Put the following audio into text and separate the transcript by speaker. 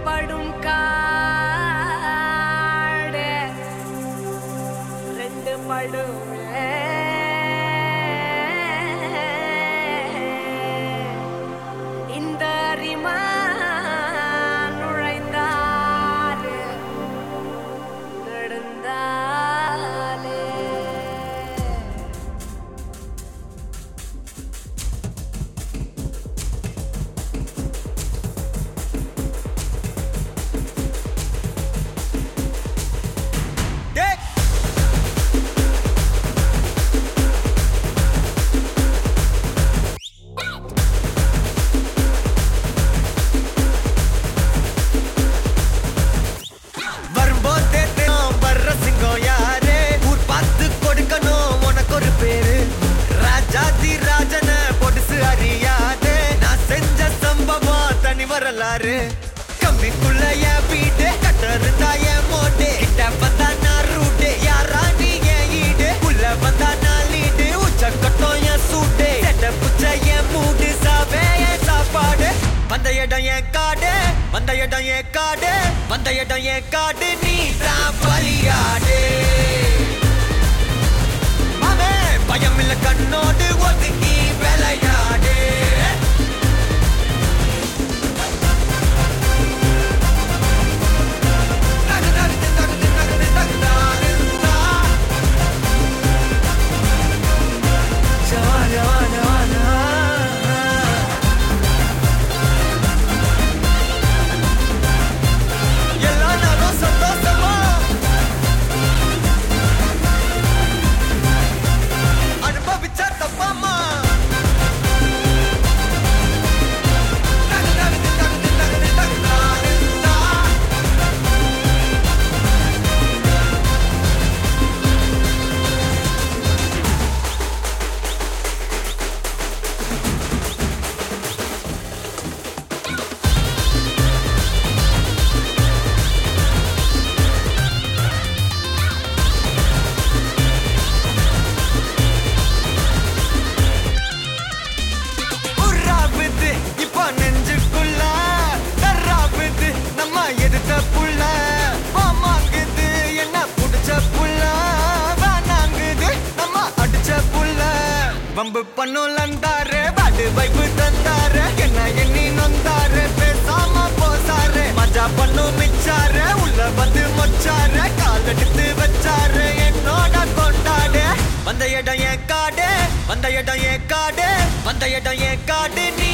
Speaker 1: படும் காடு ரெண்டு படுமே இந்த அரிமா நுழைந்தாரு நடந்தாலே
Speaker 2: டேய் வரும்போதே தெரியும் வர்ற சிங்கம் யாரு ஊர் பார்த்து கொடுக்கணும் உனக்கு ஒரு பேரு ராஜாதி ராஜன பொடுசு அறியாதே நான் செஞ்ச சம்பவம் தனி வரலாறு கம்மிக்குள்ள என் வீடு கட்ட இருந்தா என் மோட்டு கிட்ட வந்தா நான் ரூட்டு யாரா நீ என் ஈடு உள்ள வந்தா நான் லீடு உச்ச கட்டம் என் சூட்டு செட்ட புச்ச என் மூடு சாவே என் சாப்பாடு வந்த இடம் என் காடு வந்த இடம் என் காடு வந்த இடம் என் காடு நீ தான் பலியாடு மாமே பயம் இல்ல கண்ணோடு ஒதுங்கி விளையாடு தகு தகு தகு தகு தகு தாருந்தா. ஜவா ஜவா ஜவா ஜவா எல்லா நாளும் சந்தோஷமா அனுபவிச்சா தப்பாமா தகு தகு தகு தகு தகு தாருந்தா. உர்ராவுது இப்போ நெஞ்சுக்குள்ள தர்ராவுது நம்ம எதிர்த்த புள்ள பாமாங்குது என்ன புடிச்ச புள்ள வேணாங்குது நம்ம அடிச்ச புள்ள வம்பு பண்ணும் லந்தாரு பாடு வைப்பு தந்தாரு என்ன எண்ணி நொந்தாரு பேசாம போசாரு மஜா பண்ணும் மிச்சாரு உள்ள வந்து மொச்சாரு கால் எடுத்து வச்சாரு என்னோட கொண்டாடு வந்த இடம் என் காடு வந்த இடம் என் காடு வந்த இடம் என் காடு நீ